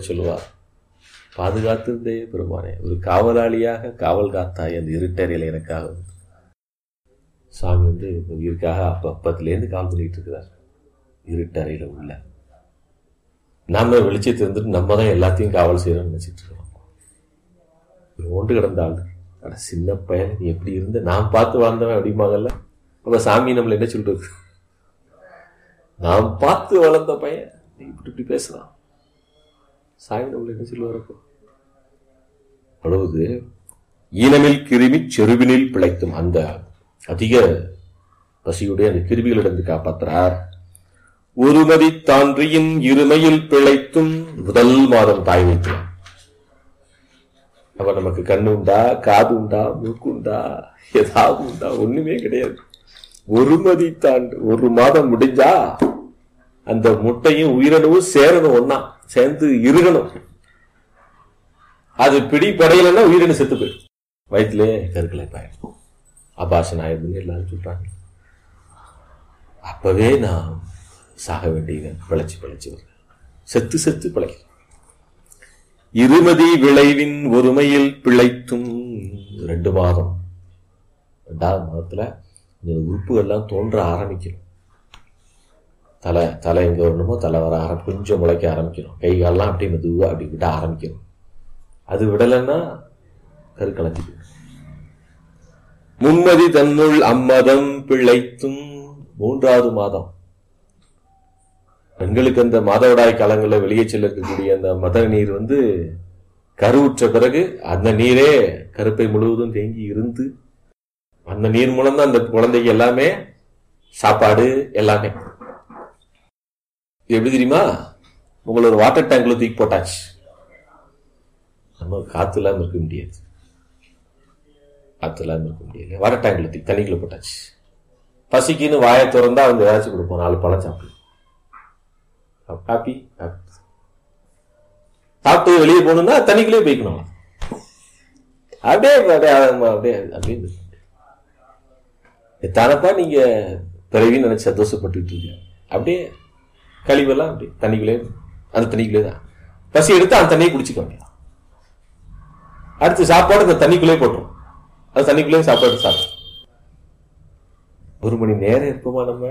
சொல்லுவார் பாதுகாத்திருந்தே பெருமானே ஒரு காவலாளியாக காவல் காத்தாய் அந்த இருட்டறையில் எனக்காக வந்து சாமி வந்து இந்த உயிருக்காக அப்ப அப்பத்திலேருந்து காவல் பண்ணிட்டு இருக்கிறார் இருட்டறையில உள்ள நாம வெளிச்சத்தை இருந்துட்டு நம்ம தான் எல்லாத்தையும் காவல் செய்யறோம்னு நினைச்சிட்டு இருக்கோம் ஒரு ஒன்று கிடந்த ஆள் அட சின்ன பையன் நீ எப்படி இருந்த நான் பார்த்து வாழ்ந்தவன் அப்படிம்பாங்கல்ல அப்ப சாமி நம்மள என்ன சொல்றது நான் பார்த்து வளர்ந்த பையன் நீ இப்படி இப்படி பேசலாம் சாமி நம்மள என்ன சொல்லுவார் அப்போ அவ்வளவு ஈனமில் கிருமி செருவினில் பிழைத்தும் அந்த அதிக பசியுடைய அந்த கிருமிகளிடந்து காப்பாற்றுறார் ஒருமதி தான்றியின் இருமையில் பிழைத்தும் முதல் மாதம் தாய் வைக்கிறார் அவ நமக்கு கண்ணு உண்டா காது உண்டா மூக்கு உண்டா ஏதாவது உண்டா ஒண்ணுமே கிடையாது ஒரு மதி தாண்டு ஒரு மாதம் முடிஞ்சா அந்த முட்டையும் உயிரணுவும் சேரணும் ஒன்னா சேர்ந்து இருகணும் அது பிடிப்படையிலன்னா உயிரணு செத்து போயிடும் வயிற்றுலே கருக்களை பாயிடும் அபாசன் ஆயிடுதுன்னு எல்லாரும் சொல்றாங்க அப்பவே நான் சாக வேண்டியவன் பிழைச்சு பிழைச்சு வருவேன் செத்து செத்து பிழைக்கிறேன் இருமதி விளைவின் ஒருமையில் பிழைத்தும் ரெண்டு மாதம் ரெண்டாவது மாதத்துல இந்த உறுப்புகள்லாம் தோன்ற ஆரம்பிக்கணும் தலை தலை எங்க வரணுமோ தலை வர ஆரம்பி கொஞ்சம் முளைக்க ஆரம்பிக்கணும் கை காலெல்லாம் அப்படியே மெதுவா அப்படி விட ஆரம்பிக்கணும் அது விடலைன்னா கருக்கலைஞ்சு போயிடும் மும்மதி தன்னுள் அம்மதம் பிழைத்தும் மூன்றாவது மாதம் பெண்களுக்கு அந்த மாதவிடாய் காலங்களில் வெளியே செல்லக்கூடிய அந்த மத நீர் வந்து கருவுற்ற பிறகு அந்த நீரே கருப்பை முழுவதும் தேங்கி இருந்து அந்த நீர் மூலம் தான் அந்த குழந்தைக்கு எல்லாமே சாப்பாடு எல்லாமே எப்படி தெரியுமா உங்களை ஒரு வாட்டர் டேங்க்ல தூக்கி போட்டாச்சு நம்ம காத்து இல்லாம இருக்க முடியாது காத்து இல்லாம இருக்க முடியாது வாட்டர் டேங்க்ல தூக்கி தண்ணிக்குள்ள போட்டாச்சு பசிக்குன்னு வாயை திறந்தா அவங்க ஏதாச்சும் கொடுப்போம் நாலு பழம் சாப்பிடும் ஹாப்பி சாப்பிட்டு வெளியே போகணும்னா தண்ணிக்குள்ளே போய்க்கணும் அப்படியே அப்படியே அப்படியே அப்படியே எத்தானப்பா நீங்க பிறவி நினைச்சு சந்தோஷப்பட்டுட்டு இருக்கீங்க அப்படியே கழிவெல்லாம் அப்படி தண்ணிக்குள்ளே அந்த தண்ணிக்குள்ளே தான் பசி எடுத்து அந்த தண்ணியை குடிச்சுக்க வேண்டியதான் அடுத்து சாப்பாடு அந்த தண்ணிக்குள்ளே போட்டுரும் அது தண்ணிக்குள்ளே சாப்பாடு சாப்பிடும் ஒரு மணி நேரம் இருப்போமா நம்ம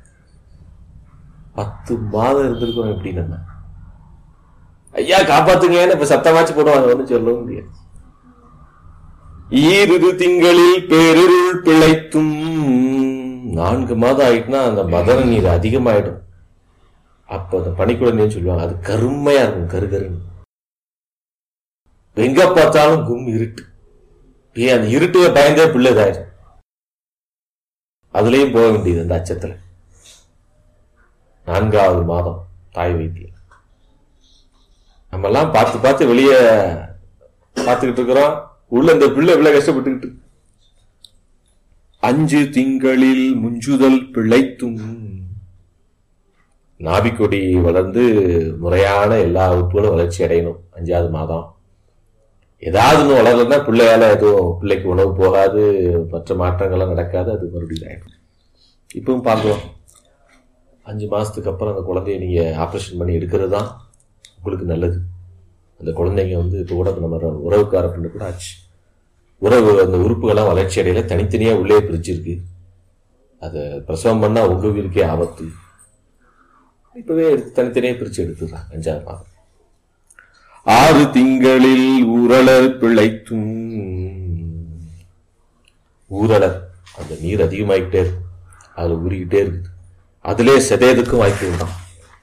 பத்து மாதம் இருந்திருக்கோம் எப்படி நம்ம ஐயா காப்பாத்துங்கன்னு இப்ப சத்தமாச்சு போடுவாங்க ஒன்றும் சொல்லவும் முடியாது ஈரிரு திங்களில் பேரிருள் பிழைத்தும் நான்கு மாதம் ஆயிட்டுனா அந்த மதன நீர் அதிகமாயிடும் அப்ப அந்த பனிக்குழந்தைன்னு சொல்லுவாங்க அது கருமையா இருக்கும் கருகருன்னு எங்க பார்த்தாலும் கும் இருட்டு ஏன் அந்த இருட்டுல பயந்தே பிள்ளை இதாயிரும் அதுலயும் போக வேண்டியது அந்த அச்சத்துல நான்காவது மாதம் தாய் வைத்தியம் நம்ம எல்லாம் பார்த்து பார்த்து வெளியே பார்த்துக்கிட்டு இருக்கிறோம் உள்ள இந்த பிள்ளை இவ்வளவு கஷ்டப்பட்டுக்கிட்டு அஞ்சு திங்களில் முஞ்சுதல் பிழைத்தும் நாபிக்கொடி வளர்ந்து முறையான எல்லா உறுப்புகளும் வளர்ச்சி அடையணும் அஞ்சாவது மாதம் ஏதாவது ஒன்று வளரலன்னா பிள்ளையால எதுவும் பிள்ளைக்கு உணவு போகாது மற்ற மாற்றங்கள்லாம் நடக்காது அது மறுபடியும் ஆயிடும் இப்பவும் பார்க்கலாம் அஞ்சு மாசத்துக்கு அப்புறம் அந்த குழந்தைய நீங்க ஆப்ரேஷன் பண்ணி எடுக்கிறது தான் உங்களுக்கு நல்லது அந்த குழந்தைங்க வந்து இப்போ கூட நம்ம உறவுக்கார பண்ண கூட ஆச்சு உறவு அந்த உறுப்புகள்லாம் வளர்ச்சி அடையில தனித்தனியா உள்ளே பிரிச்சிருக்கு அதை பிரசவம் பண்ணா உங்க உயிருக்கே ஆபத்து இப்பவே எடுத்து தனித்தனியா பிரிச்சு எடுத்துடுறாங்க அஞ்சாவது மாதம் ஆறு திங்களில் ஊரலர் பிழைத்தும் ஊரலர் அந்த நீர் அதிகமாயிட்டே இருக்கும் அதுல ஊறிக்கிட்டே இருக்குது அதிலே செதையதுக்கும் வாய்ப்பு உண்டாம்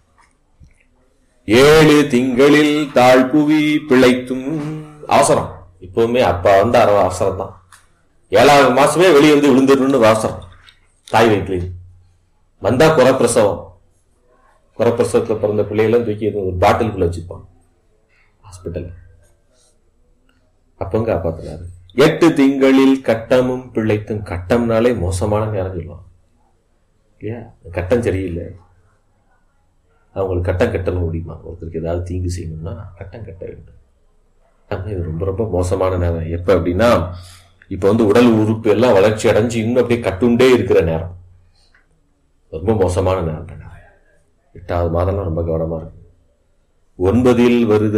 ஏழு திங்களில் தாழ்புவி பிழைத்தும் அவசரம் இப்பவுமே அப்ப வந்து அரை அவசரம் தான் ஏழாவது மாசமே வெளியே வந்து விழுந்துடணும்னு அவசரம் தாய் வயிற்றுல வந்தா குறப்பிரசவம் குறப்பிரசவத்துல பிறந்த பிள்ளைகளும் தூக்கி ஒரு பாட்டிலுக்குள்ள வச்சுப்பான் ஹாஸ்பிட்டல் அப்பவும் காப்பாத்தினாரு எட்டு திங்களில் கட்டமும் பிழைத்தும் கட்டம்னாலே மோசமான நேரம் சொல்லுவான் இல்லையா கட்டம் சரியில்லை அவங்களுக்கு கட்டம் கட்டணும் முடியுமா ஒருத்தருக்கு ஏதாவது தீங்கு செய்யணும்னா கட்டம் கட்ட வேண்டும் அது ரொம்ப ரொம்ப மோசமான நேரம் எப்ப அப்படின்னா இப்ப வந்து உடல் உறுப்பு எல்லாம் வளர்ச்சி அடைஞ்சு இன்னும் அப்படியே கட்டுண்டே இருக்கிற நேரம் ரொம்ப மோசமான நேரம் எட்டாவது மாதம்லாம் ரொம்ப கவனமா இருக்கு ஒன்பதில் வருது